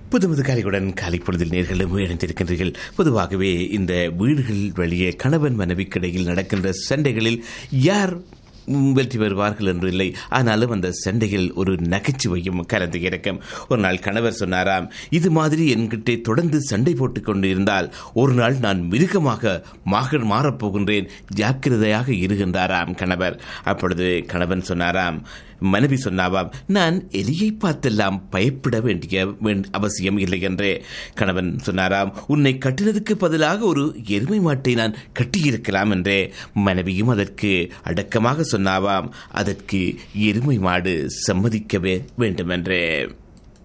புதுமது காலையுடன் காலை பொழுதில் நேர்களும் இணைந்திருக்கின்றீர்கள் பொதுவாகவே இந்த வீடுகள் வழியே கணவன் மனைவிக்கிடையில் நடக்கின்ற சண்டைகளில் யார் ம், வெற்றி பெறுவார்கள் என்று இல்லை ஆனாலும் அந்த சண்டையில் ஒரு நகைச்சுவையும் கலந்து இருக்கும் ஒரு நாள் கணவர் சொன்னாராம் இது மாதிரி என்கிட்ட தொடர்ந்து சண்டை போட்டுக் கொண்டு இருந்தால் ஒரு நாள் நான் மிருகமாக மாக மாறப்போகின்றேன் ஜாக்கிரதையாக இருகின்றாராம் கணவர் அப்பொழுது கணவன் சொன்னாராம் மனைவி சொன்னாவாம் நான் எலியை பார்த்தெல்லாம் பயப்பட வேண்டிய வேண்- அவசியம் இல்லை என்றே கணவன் சொன்னாராம் உன்னை கட்டினதுக்கு பதிலாக ஒரு எருமை மாட்டை நான் கட்டியிருக்கலாம் என்றே மனைவியும் அதற்கு அடக்கமாக சொன்னாவாம் அதற்கு எருமை மாடு சம்மதிக்கவே வேண்டுமென்றே